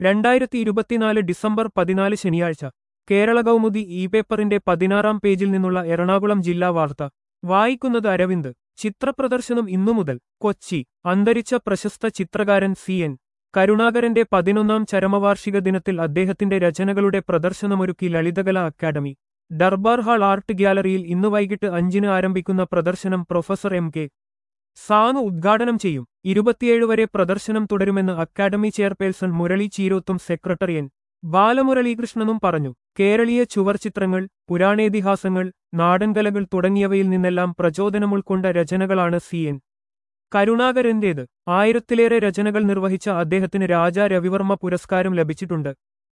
രണ്ടായിരത്തി ഇരുപത്തിനാല് ഡിസംബർ പതിനാല് ശനിയാഴ്ച കേരള കൗമുദി ഇ പേപ്പറിന്റെ പതിനാറാം പേജിൽ നിന്നുള്ള എറണാകുളം ജില്ലാ വാർത്ത വായിക്കുന്നത് അരവിന്ദ് ചിത്രപ്രദർശനം ഇന്നു മുതൽ കൊച്ചി അന്തരിച്ച പ്രശസ്ത ചിത്രകാരൻ സി എൻ കരുണാകരന്റെ പതിനൊന്നാം ചരമവാർഷിക ദിനത്തിൽ അദ്ദേഹത്തിന്റെ രചനകളുടെ പ്രദർശനമൊരുക്കി Lalithakala academy Darbar hall art ഗ്യാലറിയിൽ ഇന്ന് വൈകിട്ട് അഞ്ചിന് ആരംഭിക്കുന്ന പ്രദർശനം പ്രൊഫസർ എം കെ സാനു ഉദ്ഘാടനം ചെയ്യും ഇരുപത്തിയേഴ് വരെ പ്രദർശനം തുടരുമെന്ന് അക്കാദമി ചെയർപേഴ്സൺ മുരളി ചീരോത്തും സെക്രട്ടറി എൻ ബാലമുരളീകൃഷ്ണനും പറഞ്ഞു കേരളീയ ചുവർചിത്രങ്ങൾ പുരാണേതിഹാസങ്ങൾ നാടൻകലകൾ തുടങ്ങിയവയിൽ നിന്നെല്ലാം പ്രചോദനമുൾക്കൊണ്ട രചനകളാണ് സി എൻ കരുണാകരന്റേത് ആയിരത്തിലേറെ രചനകൾ നിർവഹിച്ച അദ്ദേഹത്തിന് രാജാ രവിവർമ്മ പുരസ്കാരം ലഭിച്ചിട്ടുണ്ട്